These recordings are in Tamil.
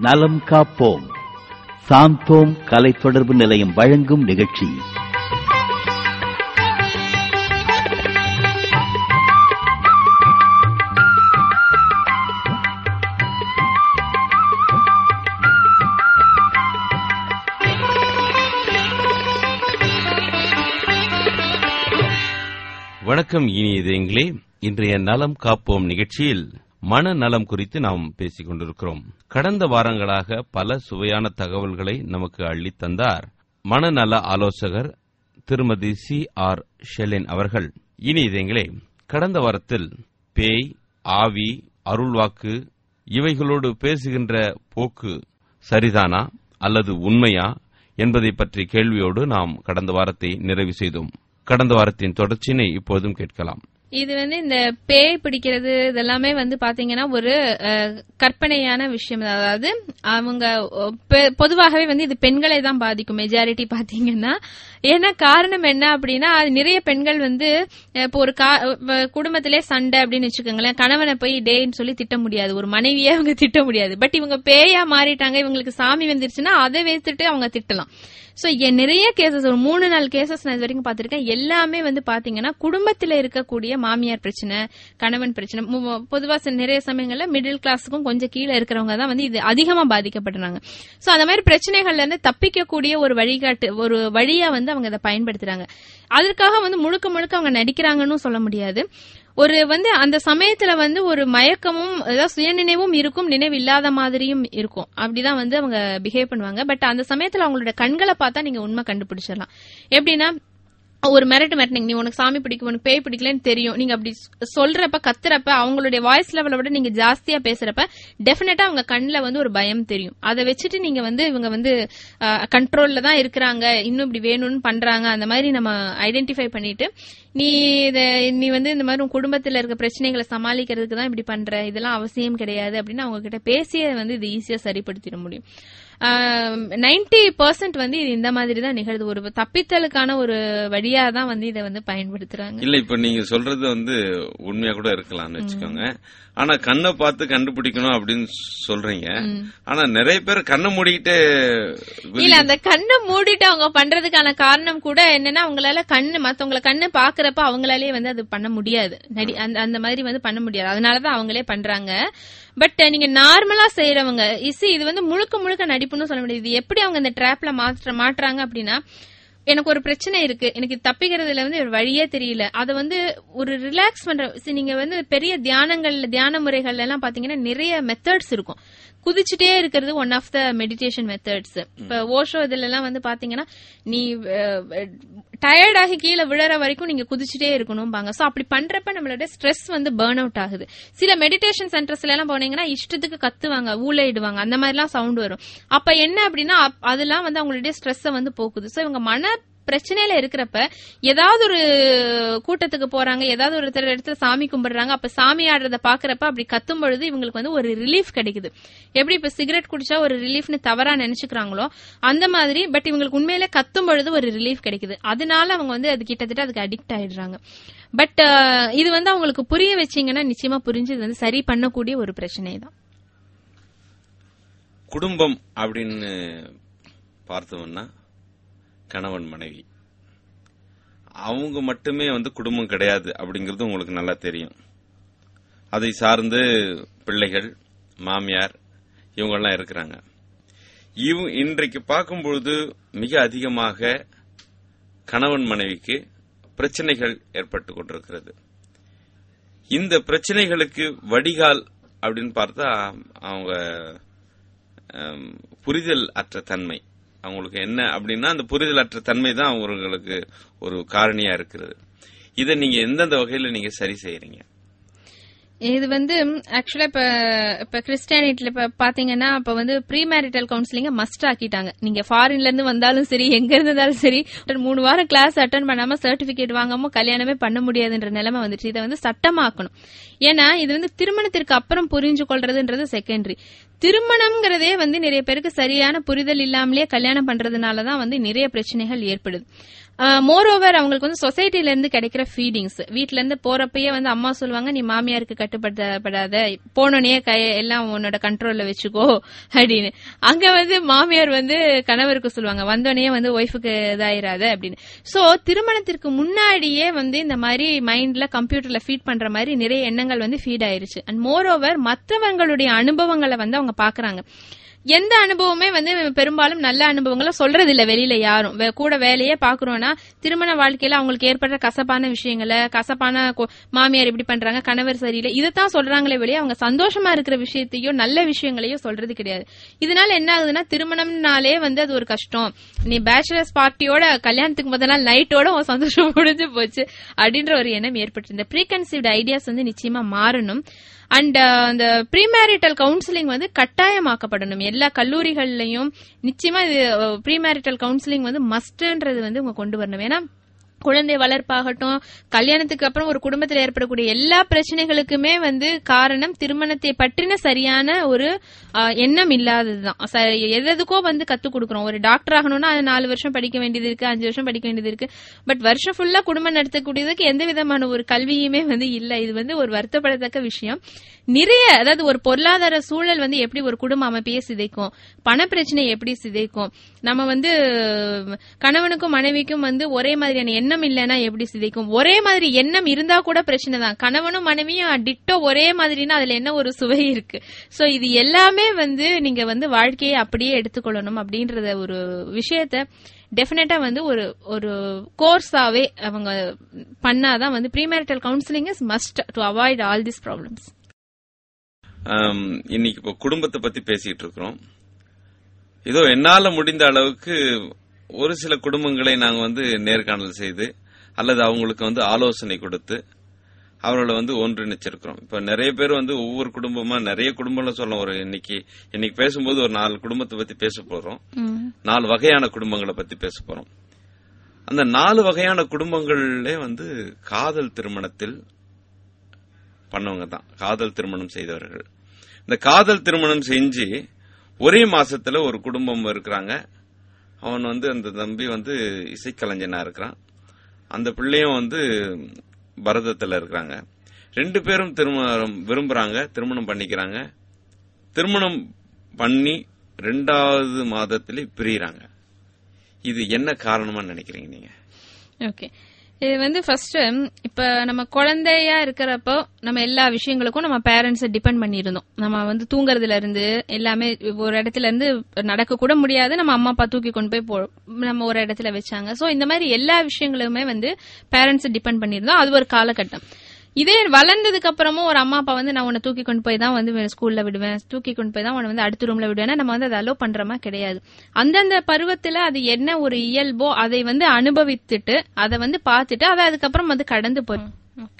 நலம் காப்போம் சாந்தோம் கலை தொடர்பு நிலையம் வழங்கும் நிகழ்ச்சி வணக்கம் இனிய இதயங்களே இன்றைய நலம் காப்போம் நிகழ்ச்சியில் மனநலம் குறித்து நாம் பேசிக் கொண்டிருக்கிறோம் கடந்த வாரங்களாக பல சுவையான தகவல்களை நமக்கு அள்ளித் தந்தார் மனநல ஆலோசகர் திருமதி சி ஆர் ஷெலின் அவர்கள் இனி இதயங்களே கடந்த வாரத்தில் பேய் ஆவி அருள்வாக்கு இவைகளோடு பேசுகின்ற போக்கு சரிதானா அல்லது உண்மையா என்பதை பற்றி கேள்வியோடு நாம் கடந்த வாரத்தை நிறைவு செய்தோம் கடந்த வாரத்தின் தொடர்ச்சியினை இப்போதும் கேட்கலாம் இது வந்து இந்த பேய் பிடிக்கிறது இதெல்லாமே வந்து பாத்தீங்கன்னா ஒரு அஹ், கற்பனையான விஷயம் தான். அதாவது அவங்க அஹ், பெ- பொதுவாகவே வந்து இது பெண்களை தான் பாதிக்கும் மெஜாரிட்டி பாத்தீங்கன்னா ஏன்னா காரணம் என்ன அப்படின்னா அது நிறைய பெண்கள் வந்து அஹ், இப்போ ஒரு கா- அஹ், குடும்பத்திலே சண்டை அப்படின்னு வச்சுக்கோங்களேன் கணவனை போய் டேன்னு சொல்லி திட்ட முடியாது ஒரு மனைவியே அவங்க திட்ட முடியாது பட் இவங்க பேயா மாறிட்டாங்க இவங்களுக்கு சாமி வந்துருச்சுன்னா அதை வைத்துட்டு அவங்க திட்டலாம் சோ நிறைய கேசஸ் ஒரு மூணு நாலு கேசஸ் நான் இது வரைக்கும் பார்த்திருக்கேன் எல்லாமே வந்து பாத்தீங்கன்னா குடும்பத்துல இருக்கக்கூடிய மாமியார் பிரச்சனை கணவன் பிரச்சனை மு- பொதுவா சில நிறைய சமயங்கள்ல மிடில் கிளாஸுக்கும் கொஞ்சம் கீழே இருக்கிறவங்க தான் வந்து இது அதிகமா பாதிக்கப்படுறாங்க சோ அந்த மாதிரி பிரச்சனைகள்ல இருந்து தப்பிக்கக்கூடிய ஒரு வழிகாட்டு ஒரு வழியா வந்து அவங்க இதை பயன்படுத்துறாங்க அதற்காக வந்து முழுக்க முழுக்க அவங்க நடிக்கிறாங்கன்னு சொல்ல முடியாது ஒரு வந்து அந்த சமயத்துல வந்து ஒரு மயக்கமும் அதாவது சுயநினைவும் இருக்கும் நினைவு இல்லாத மாதிரியும் இருக்கும் அப்படிதான் வந்து அவங்க பிஹேவ் பண்ணுவாங்க பட் அந்த சமயத்துல அவங்களோட கண்களை பார்த்தா நீங்க உண்மை கண்டுபிடிச்சிடலாம் எப்படின்னா ஒரு மிரட்டு மிரட்டினீங்க நீ உனக்கு சாமி பிடிக்கும் உனக்கு பேய் பிடிக்கலன்னு தெரியும் நீங்க அப்படி சொ- சொல்றப்ப கத்துறப்ப அவங்களுடைய வாய்ஸ் லெவலை விட நீங்க ஜாஸ்தியா பேசுறப்ப டெஃபினட்டா அவங்க கண்ணுல வந்து ஒரு பயம் தெரியும் அதை வச்சுட்டு நீங்க வந்து இவங்க வந்து கண்ட்ரோல்ல தான் இருக்கிறாங்க இன்னும் இப்படி வேணும்னு பண்றாங்க அந்த மாதிரி நம்ம ஐடென்டிஃபை பண்ணிட்டு நீ இத நீ வந்து இந்த மாதிரி உன் குடும்பத்துல இருக்க பிரச்சனைகளை சமாளிக்கிறதுக்கு தான் இப்படி பண்ற இதெல்லாம் அவசியம் கிடையாது அப்படின்னு அவங்க கிட்ட பேசிய வந்து இது ஈஸியா சரிப்படுத்திட முடியும் நைன்டி பர்சன்ட் வந்து இது இந்த மாதிரி தான் நிகழுது ஒரு தப்பித்தலுக்கான ஒரு வழியா தான் வந்து இதை வந்து பயன்படுத்துறாங்க இல்ல இப்ப நீங்க சொல்றது வந்து உண்மையா கூட இருக்கலாம்னு வச்சுக்கோங்க ஆனா கண்ணை பார்த்து கண்டுபிடிக்கணும் அப்படின்னு சொல்றீங்க ஆனா நிறைய பேர் கண்ணை மூடிக்கிட்டே இல்ல அந்த கண்ணை மூடிட்டு அவங்க பண்றதுக்கான காரணம் கூட என்னன்னா அவங்களால கண்ணு மத்தவங்கள கண்ணு பாக்குறப்ப அவங்களாலே வந்து அது பண்ண முடியாது நடி- அந்த அந்த மாதிரி வந்து பண்ண முடியாது அதனாலதான் அவங்களே பண்றாங்க பட் நீங்க நார்மலா செய்யறவங்க இசி இது வந்து முழுக்க முழுக்க நடிப்புன்னு சொல்ல முடியாது இது எப்படி அவங்க இந்த ட்ராப்ல மாற்ற மாட்டுறாங்க அப்படின்னா எனக்கு ஒரு பிரச்சனை இருக்கு எனக்கு இது தப்பிக்கிறதுல வந்து ஒரு வழியே தெரியல அதை வந்து ஒரு ரிலாக்ஸ் பண்ற see, நீங்க வந்து பெரிய தியானங்கள்ல தியான முறைகள்ல எல்லாம் பாத்தீங்கன்னா நிறைய மெத்தட்ஸ் இருக்கும் குதிச்சுட்டே இருக்கிறது one of the meditation methods இப்ப ஓஷோ இதுல எல்லாம் வந்து பாத்தீங்கன்னா நீ டயர்ட் ஆகி கீழே விழற வரைக்கும் நீங்க குதிச்சுட்டே இருக்கணும்பாங்க சோ அப்படி பண்றப்ப நம்மளோட ஸ்ட்ரெஸ் வந்து பேர்ன் அவுட் ஆகுது சில மெடிடேஷன் சென்டர்ஸ்ல எல்லாம் போனீங்கன்னா இஷ்டத்துக்கு கத்துவாங்க ஊழையிடுவாங்க அந்த மாதிரி எல்லாம் சவுண்ட் வரும் அப்ப என்ன அப்படின்னா அப்- அதெல்லாம் வந்து அவங்களுடைய ஸ்ட்ரெஸ்ஸை வந்து போக்குது சோ இவங்க மன பிரச்சனையில இருக்கிறப்ப ஏதாவது ஒரு கூட்டத்துக்கு போறாங்க ஏதாவது ஒரு இடத்துல இடத்துல சாமி கும்பிடுறாங்க அப்ப சாமி ஆடுறத பாக்குறப்ப அப்படி கத்தும் பொழுது இவங்களுக்கு வந்து ஒரு ரிலீஃப் கிடைக்குது எப்படி இப்ப சிகரெட் குடிச்சா ஒரு ரிலீஃப்னு தவறா நினைச்சுக்கிறாங்களோ அந்த மாதிரி பட் இவங்களுக்கு உண்மையிலே கத்தும் பொழுது ஒரு ரிலீஃப் கிடைக்குது அதனால அவங்க வந்து அது கிட்டத்தட்ட அதுக்கு அடிக்ட் ஆயிடுறாங்க பட் இது வந்து அவங்களுக்கு புரிய வச்சீங்கன்னா நிச்சயமா புரிஞ்சு இது வந்து சரி பண்ணக்கூடிய ஒரு பிரச்சனை தான் குடும்பம் அப்படின்னு பார்த்தோம்னா கணவன் மனைவி அவங்க மட்டுமே வந்து குடும்பம் கிடையாது அப்படிங்கிறது உங்களுக்கு நல்லா தெரியும் அதை சார்ந்து பிள்ளைகள் மாமியார் இவங்கெல்லாம் இருக்கிறாங்க இவ இன்றைக்கு பார்க்கும்பொழுது மிக அதிகமாக கணவன் மனைவிக்கு பிரச்சனைகள் ஏற்பட்டு கொண்டிருக்கிறது இந்த பிரச்சனைகளுக்கு வடிகால் அப்படின்னு பார்த்தா அவங்க ஹம், புரிதல் அற்ற தன்மை அவங்களுக்கு என்ன அப்படின்னா அந்த புரிதல் அற்ற தன்மை தான் அவங்களுக்கு ஒரு காரணியா இருக்கிறது இதை நீங்க எந்தெந்த வகையில நீங்க சரி செய்யறீங்க இது வந்து ஆக்சுவலா இப்ப இப்ப கிறிஸ்டியானிட்டில இப்ப பாத்தீங்கன்னா இப்ப வந்து ப்ரீ மேரிட்டல் கவுன்சிலிங்க மஸ்ட் ஆக்கிட்டாங்க நீங்க ஃபாரின்ல இருந்து வந்தாலும் சரி எங்க இருந்தாலும் சரி ஒரு மூணு வாரம் கிளாஸ் அட்டன் பண்ணாம சர்டிபிகேட் வாங்காம கல்யாணமே பண்ண முடியாதுன்ற நிலைமை வந்துச்சு இதை வந்து சட்டமாக்கணும் ஏன்னா இது வந்து திருமணத்திற்கு அப்புறம் புரிஞ்சு கொள்றதுன்றது செகண்டரி திருமணம்ங்கிறதே வந்து நிறைய பேருக்கு சரியான புரிதல் இல்லாமலே கல்யாணம் பண்றதுனாலதான் வந்து நிறைய பிரச்சனைகள் ஏற்படுது மோர் ஓவர் அவங்களுக்கு வந்து சொசைட்டில இருந்து கிடைக்கிற ஃபீடிங்ஸ் வீட்ல இருந்து போறப்பயே வந்து அம்மா சொல்லுவாங்க நீ மாமியாருக்கு கட்டுப்படுத்தப்படாத போனோடனே கை எல்லாம் உன்னோட கண்ட்ரோல்ல வச்சுக்கோ அப்படின்னு அங்க வந்து மாமியார் வந்து கணவருக்கு சொல்லுவாங்க வந்தோடனே வந்து ஒய்ஃபுக்கு இதாயிராத அப்படின்னு சோ திருமணத்திற்கு முன்னாடியே வந்து இந்த மாதிரி மைண்ட்ல கம்ப்யூட்டர்ல ஃபீட் பண்ற மாதிரி நிறைய எண்ணங்கள் வந்து ஃபீட் ஆயிருச்சு அண்ட் மோர் ஓவர் மற்றவங்களுடைய அனுபவங்களை வந்து அவங்க பாக்குறாங்க எந்த அனுபவமே வந்து பெரும்பாலும் நல்ல அனுபவங்களை சொல்றது இல்ல வெளியில யாரும் வே- கூட வேலையே பாக்குறோம்னா திருமண வாழ்க்கையில அவங்களுக்கு ஏற்படுற கசப்பான விஷயங்களை கசப்பான கொ- மாமியார் இப்படி பண்றாங்க கணவர் சரியில்லை இதைத்தான் சொல்றாங்களே வெளியே அவங்க சந்தோஷமா இருக்கிற விஷயத்தையோ நல்ல விஷயங்களையோ சொல்றது கிடையாது இதனால என்ன ஆகுதுன்னா திருமணம்னாலே வந்து அது ஒரு கஷ்டம் நீ பேச்சுலர்ஸ் பார்ட்டியோட கல்யாணத்துக்கு முதல் நாள் நைட்டோட உன் சந்தோஷம் முடிஞ்சு போச்சு அப்படின்ற ஒரு எண்ணம் ஏற்பட்டு இந்த ப்ரீ கன்சீவ்ட் ஐடியாஸ் வந்து நிச்சயமா மாறணும் அண்ட் அந்த ப்ரீமேரிட்டல் கவுன்சிலிங் வந்து கட்டாயமாக்கப்படணும் எல்லா கல்லூரிகள்லயும் நிச்சயமா இது ப்ரீமேரிட்டல் கவுன்சிலிங் வந்து மஸ்ட்ன்றது வந்து உங்க கொண்டு வரணும் ஏன்னா குழந்தை வளர்ப்பாகட்டும் கல்யாணத்துக்கு அப்புறம் ஒரு குடும்பத்தில் ஏற்படக்கூடிய எல்லா பிரச்சனைகளுக்குமே வந்து காரணம் திருமணத்தை பற்றின சரியான ஒரு ஆஹ், எண்ணம் இல்லாததுதான் ச- எதுக்கோ வந்து கத்து கொடுக்குறோம் ஒரு டாக்டர் ஆகணும்னா அது நாலு வருஷம் படிக்க வேண்டியது இருக்கு அஞ்சு வருஷம் படிக்க வேண்டியது இருக்கு பட் வருஷம் ஃபுல்லா குடும்பம் நடத்தக்கூடியதுக்கு எந்த விதமான ஒரு கல்வியுமே வந்து இல்ல இது வந்து ஒரு வருத்தப்படத்தக்க விஷயம் நிறைய அதாவது ஒரு பொருளாதார சூழல் வந்து எப்படி ஒரு குடும்ப அமைப்பையே சிதைக்கும் பண பிரச்சனை எப்படி சிதைக்கும் நம்ம வந்து கணவனுக்கும் மனைவிக்கும் வந்து ஒரே மாதிரியான எண்ணம் இல்லைன்னா எப்படி சிதைக்கும் ஒரே மாதிரி எண்ணம் இருந்தா கூட பிரச்சனை தான் கணவனும் மனைவியும் டிட்டோ ஒரே மாதிரினா அதுல என்ன ஒரு சுவை இருக்கு சோ இது எல்லாமே வந்து நீங்க வந்து வாழ்க்கையை அப்படியே எடுத்துக்கொள்ளணும் அப்படின்றத ஒரு விஷயத்த டெஃபினட்டா வந்து ஒரு ஒரு கோர்ஸாவே அவங்க பண்ணாதான் வந்து premarital counselling is must to avoid all this problems ஆம், இன்னைக்கு இப்போ குடும்பத்தை பத்தி பேசிட்டு இருக்கிறோம் ஏதோ என்னால முடிந்த அளவுக்கு ஒரு சில குடும்பங்களை நாங்க வந்து நேர்காணல் செய்து அல்லது அவங்களுக்கு வந்து ஆலோசனை கொடுத்து அவர்களை வந்து ஒன்றிணைச்சிருக்கிறோம் இப்ப நிறைய பேர் வந்து ஒவ்வொரு குடும்பமா நிறைய குடும்பம்ல சொல்ல ஒரு இன்னைக்கு இன்னைக்கு பேசும்போது ஒரு நாலு குடும்பத்தை பத்தி பேச போறோம் நாலு வகையான குடும்பங்களை பத்தி பேச போறோம் அந்த நாலு வகையான குடும்பங்கள்ல வந்து காதல் திருமணத்தில் பண்ணவங்க தான் காதல் திருமணம் செய்தவர்கள் இந்த காதல் திருமணம் செஞ்சு ஒரே மாசத்துல ஒரு குடும்பம் இருக்கிறாங்க அவன் வந்து அந்த தம்பி வந்து இசைக்கலைஞனா இருக்கிறான் அந்த பிள்ளையும் வந்து பரதத்துல இருக்கிறாங்க ரெண்டு பேரும் திருமணம் விரும்புறாங்க திருமணம் பண்ணிக்கிறாங்க திருமணம் பண்ணி ரெண்டாவது மாதத்திலே பிரியறாங்க இது என்ன காரணமா நினைக்கிறீங்க நீங்க ஓகே இது வந்து ஃபர்ஸ்ட் இப்ப நம்ம குழந்தையா இருக்கிறப்போ நம்ம எல்லா விஷயங்களுக்கும் நம்ம பேரண்ட்ஸை டிபெண்ட் பண்ணியிருந்தோம் நம்ம வந்து தூங்குறதுல இருந்து எல்லாமே ஒரு இடத்துல இருந்து நடக்க கூட முடியாது நம்ம அம்மா அப்பா தூக்கி கொண்டு போய் போ நம்ம ஒரு இடத்துல வச்சாங்க சோ இந்த மாதிரி எல்லா விஷயங்களுமே வந்து பேரண்ட்ஸை டிபெண்ட் பண்ணியிருந்தோம் அது ஒரு காலகட்டம் இதே வளர்ந்ததுக்கு அப்புறமும் ஒரு அம்மா அப்பா வந்து நான் உன்னை தூக்கி கொண்டு போய் தான் வந்து ஸ்கூல்ல விடுவேன் தூக்கி கொண்டு போய் தான் உன்னை வந்து அடுத்த ரூம்ல விடுவேன் நம்ம வந்து அதை அலோ பண்றமா கிடையாது அந்தந்த பருவத்துல அது என்ன ஒரு இயல்போ அதை வந்து அனுபவித்துட்டு அதை வந்து பார்த்துட்டு அதை அதுக்கப்புறம் வந்து கடந்து போய் ஓகே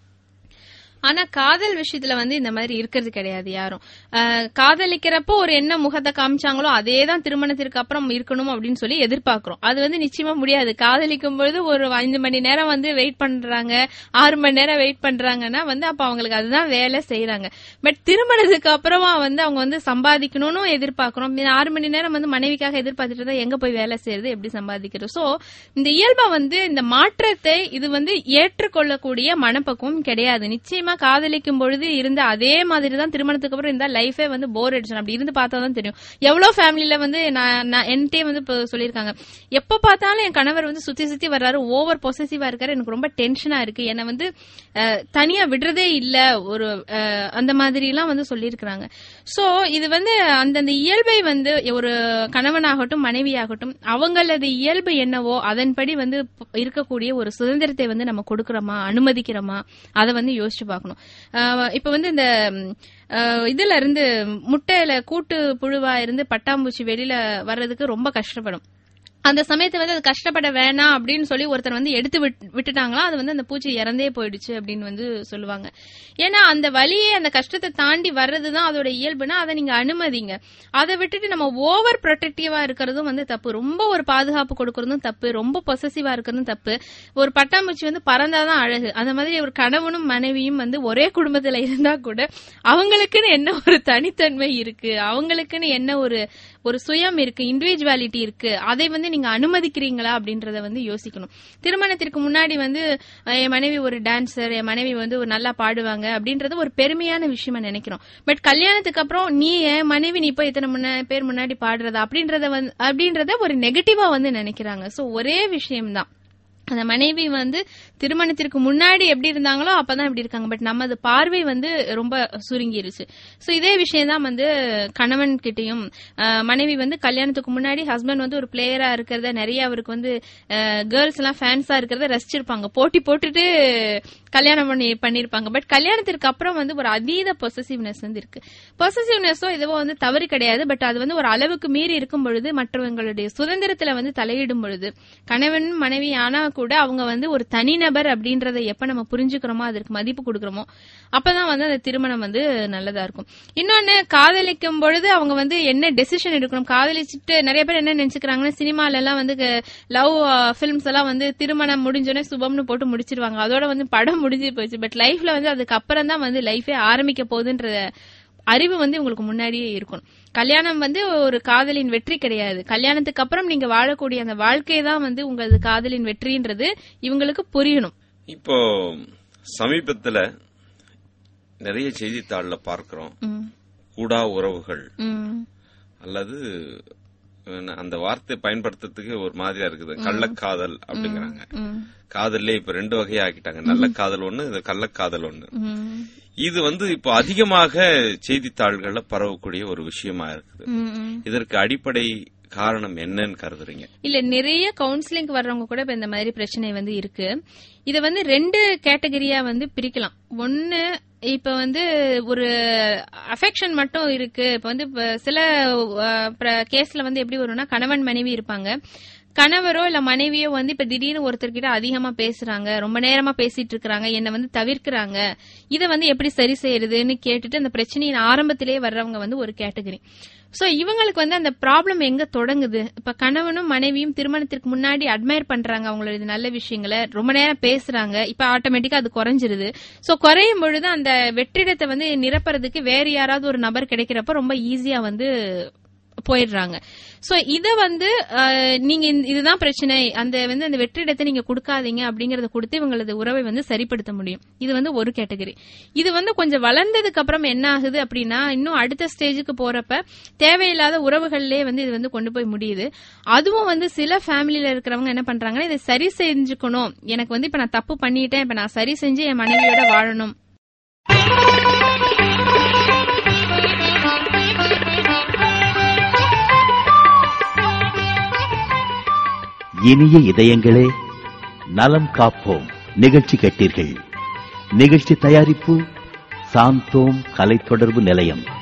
ஆனா காதல் விஷயத்துல வந்து இந்த மாதிரி இருக்கிறது கிடையாது யாரும் அஹ், காதலிக்கிறப்போ ஒரு என்ன முகத்தை காமிச்சாங்களோ அதே தான் திருமணத்திற்கு அப்புறம் இருக்கணும் அப்படின்னு சொல்லி எதிர்பார்க்கிறோம் அது வந்து நிச்சயமா முடியாது காதலிக்கும் பொழுது ஒரு ஐந்து மணி நேரம் வந்து வெயிட் பண்றாங்க ஆறு மணி நேரம் வெயிட் பண்றாங்கன்னா வந்து அப்ப அவங்களுக்கு அதுதான் வேலை செய்யறாங்க பட் திருமணத்துக்கு அப்புறமா வந்து அவங்க வந்து சம்பாதிக்கணும்னு எதிர்பார்க்கிறோம் இந்த ஆறு மணி நேரம் வந்து மனைவிக்காக எதிர்பார்த்துட்டு இருந்தா எங்க போய் வேலை செய்யறது எப்படி சம்பாதிக்கிறது சோ இந்த இயல்பா வந்து இந்த மாற்றத்தை இது வந்து ஏற்றுக்கொள்ளக்கூடிய மனப்பக்குவம் கிடையாது நிச்சயமா காதலிக்கும் பொழுது இருந்த அதே மாதிரி தான் திருமணத்துக்கு அப்புறம் இருந்தா லைஃபே வந்து போர் அடிச்சு அப்படி இருந்து பார்த்தா தான் தெரியும் எவ்வளவு ஃபேமிலில வந்து நான் நான் என்கிட்டயே வந்து இப்போ சொல்லியிருக்காங்க எப்ப பார்த்தாலும் என் கணவர் வந்து சுத்தி சுத்தி வர்றாரு ஓவர் பொசசிவா இருக்காரு எனக்கு ரொம்ப டென்ஷனா இருக்கு என்னை வந்து அஹ், தனியா விடுறதே இல்ல ஒரு அஹ், அந்த மாதிரி எல்லாம் வந்து சொல்லியிருக்கிறாங்க சோ இது வந்து அந்தந்த இயல்பை வந்து ஒரு கணவனாகட்டும் மனைவியாகட்டும் அவங்களது இயல்பு என்னவோ அதன்படி வந்து இருக்கக்கூடிய ஒரு சுதந்திரத்தை வந்து நம்ம கொடுக்கறோமா அனுமதிக்கிறோமா அதை வந்து யோசிச்சு பார்க்கணும் ஆஹ் இப்ப வந்து இந்த ம், ஆஹ் இதுல இருந்து முட்டையில கூட்டு புழுவா இருந்து பட்டாம்பூச்சி வெளியில வர்றதுக்கு ரொம்ப கஷ்டப்படும் அந்த சமயத்தை வந்து அது கஷ்டப்பட வேணாம் அப்படின்னு சொல்லி ஒருத்தர் வந்து எடுத்து விட்- விட்டுட்டாங்களா அது வந்து அந்த பூச்சி இறந்தே போயிடுச்சு அப்படின்னு வந்து சொல்லுவாங்க ஏன்னா அந்த வலியை அந்த கஷ்டத்தை தாண்டி வர்றதுதான் அதோட இயல்புனா அதை நீங்க அனுமதிங்க அதை விட்டுட்டு நம்ம ஓவர் ப்ரொடெக்டிவா இருக்கிறதும் வந்து தப்பு ரொம்ப ஒரு பாதுகாப்பு கொடுக்கறதும் தப்பு ரொம்ப பொசசிவா இருக்கிறதும் தப்பு ஒரு பட்டாம்பூச்சி வந்து பறந்தாதான் அழகு அந்த மாதிரி ஒரு கணவனும் மனைவியும் வந்து ஒரே குடும்பத்துல இருந்தா கூட அவங்களுக்குன்னு என்ன ஒரு தனித்தன்மை இருக்கு அவங்களுக்குன்னு என்ன ஒரு ஒரு சுயம் இருக்கு இண்டிவிஜுவாலிட்டி இருக்கு அதை வந்து நீங்க அனுமதிக்கிறீங்களா அப்படின்றத வந்து யோசிக்கணும் திருமணத்திற்கு முன்னாடி வந்து அஹ், என் மனைவி ஒரு டான்சர் என் மனைவி வந்து ஒரு நல்லா பாடுவாங்க அப்படின்றது ஒரு பெருமையான விஷயமா நினைக்கிறோம் பட் கல்யாணத்துக்கு அப்புறம் நீ என் மனைவி நீ போய் இத்தனை முன்ன- பேர் முன்னாடி பாடுறதா அப்படின்றத வந்து அப்படின்றத ஒரு நெகட்டிவா வந்து நினைக்கிறாங்க சோ ஒரே விஷயம்தான் அந்த மனைவி வந்து திருமணத்திற்கு முன்னாடி எப்படி இருந்தாங்களோ அப்பதான் இப்படி இருக்காங்க பட் நமது பார்வை வந்து ரொம்ப சுருங்கிருச்சு சோ இதே விஷயம் தான் வந்து கணவன் கிட்டயும் அஹ், மனைவி வந்து கல்யாணத்துக்கு முன்னாடி ஹஸ்பண்ட் வந்து ஒரு பிளேயரா இருக்கிறத நிறைய அவருக்கு வந்து கேர்ள்ஸ் எல்லாம் ஃபேன்ஸா இருக்கிறத ரசிச்சிருப்பாங்க போட்டி போட்டுட்டு கல்யாணம் பண்ணி பண்ணிருப்பாங்க பட் கல்யாணத்திற்கு அப்புறம் வந்து ஒரு அதீத பொசசிவ்னஸ் வந்து இருக்கு பொசசிவ்னஸோ இதுவோ வந்து தவறு கிடையாது பட் அது வந்து ஒரு அளவுக்கு மீறி இருக்கும் பொழுது மற்றவங்களுடைய சுதந்திரத்துல வந்து தலையிடும் பொழுது கணவன் மனைவி ஆனா கூட அவங்க வந்து ஒரு தனிநபர் அப்படின்றத எப்ப நம்ம புரிஞ்சுக்கிறோமோ அதற்கு மதிப்பு கொடுக்கறோமோ அப்பதான் வந்து அந்த திருமணம் வந்து நல்லதா இருக்கும் இன்னொன்னு காதலிக்கும் பொழுது அவங்க வந்து என்ன டெசிஷன் எடுக்கணும் காதலிச்சுட்டு நிறைய பேர் என்ன நினைச்சுக்கிறாங்கன்னா சினிமால எல்லாம் வந்து லவ் பிலிம்ஸ் எல்லாம் வந்து திருமணம் முடிஞ்சோடனே சுபம்னு போட்டு முடிச்சிருவாங்க அதோட வந்து படம் முடிஞ்சு போச்சு பட் லைஃப்ல வந்து அதுக்கு அப்புறம் தான் வந்து லைஃபே ஆரம்பிக்க போகுதுன்ற அறிவு வந்து உங்களுக்கு முன்னாடியே இருக்கணும் கல்யாணம் வந்து ஒரு காதலின் வெற்றி கிடையாது கல்யாணத்துக்கு அப்புறம் நீங்க வாழக்கூடிய அந்த வாழ்க்கை தான் வந்து உங்களது காதலின் வெற்றின்றது இவங்களுக்கு புரியணும் இப்போ சமீபத்துல நிறைய செய்தித்தாள்ல பார்க்கிறோம் ம், கூடா உறவுகள் ம், அல்லது அஹ், அந்த வார்த்தை பயன்படுத்துறதுக்கு ஒரு மாதிரியா இருக்குது கள்ளக்காதல் அப்படிங்கறாங்க ம், காதல்லே இப்ப ரெண்டு வகையா ஆக்கிட்டாங்க நல்ல காதல் ஒண்ணு இது கள்ளக்காதல் ஒண்ணு ம், இது வந்து இப்போ அதிகமாக செய்தித்தாள்கள்ல பரவக்கூடிய ஒரு விஷயமா இருக்குது ம், ம். இதற்கு அடிப்படை காரணம் என்னன்னு கருதுறீங்க இல்ல நிறைய கவுன்சிலிங் வர்றவங்க கூட இப்ப இந்த மாதிரி பிரச்சனை வந்து இருக்கு இத வந்து ரெண்டு கேட்டகரியா வந்து பிரிக்கலாம் ஒன்னு இப்ப வந்து ஒரு அஃபெக்ஷன் மட்டும் இருக்கு இப்ப வந்து இப்ப சில கேஸ்ல வந்து எப்படி வரும்னா கணவன் மனைவி இருப்பாங்க கணவரோ இல்ல மனைவியோ வந்து இப்ப திடீர்னு ஒருத்தர்கிட்ட அதிகமா பேசுறாங்க ரொம்ப நேரமா பேசிட்டு இருக்காங்க என்ன வந்து தவிர்க்கிறாங்க இத வந்து எப்படி சரி செய்யறதுன்னு கேட்டுட்டு அந்த பிரச்சனையின் ஆரம்பத்திலேயே வர்றவங்க வந்து ஒரு கேட்டகரி சோ இவங்களுக்கு வந்து அந்த ப்ராப்ளம் எங்க தொடங்குது இப்ப கணவனும் மனைவியும் திருமணத்திற்கு முன்னாடி அட்மையர் பண்றாங்க அவங்களோட நல்ல விஷயங்களை ரொம்ப நேரம் பேசுறாங்க இப்ப ஆட்டோமேட்டிக்கா அது குறைஞ்சிருது சோ குறையும் பொழுது அந்த வெற்றிடத்தை வந்து நிரப்புறதுக்கு வேற யாராவது ஒரு நபர் கிடைக்கிறப்ப ரொம்ப ஈஸியா வந்து போயிடுறாங்க சோ இத வந்து அஹ், நீங்க இந்த- இதுதான் பிரச்சனை அந்த வந்து அந்த வெற்றிடத்தை நீங்க கொடுக்காதீங்க அப்படிங்கறத கொடுத்து இவங்களது உறவை வந்து சரிப்படுத்த முடியும் இது வந்து ஒரு கேட்டகரி இது வந்து கொஞ்சம் வளர்ந்ததுக்கு அப்புறம் என்ன ஆகுது அப்படின்னா இன்னும் அடுத்த ஸ்டேஜுக்கு போறப்ப தேவையில்லாத உறவுகள்லயே வந்து இது வந்து கொண்டு போய் முடியுது அதுவும் வந்து சில ஃபேமிலியில இருக்கிறவங்க என்ன பண்றாங்கன்னா இதை சரி செஞ்சுக்கணும் எனக்கு வந்து இப்ப நான் தப்பு பண்ணிட்டேன் இப்ப நான் சரி செஞ்சு என் மனைவியோட வாழணும் இனிய இதயங்களே நலம் காப்போம் நிகழ்ச்சி கேட்டீர்கள் நிகழ்ச்சி தயாரிப்பு சாந்தோம் கலை தொடர்பு நிலையம்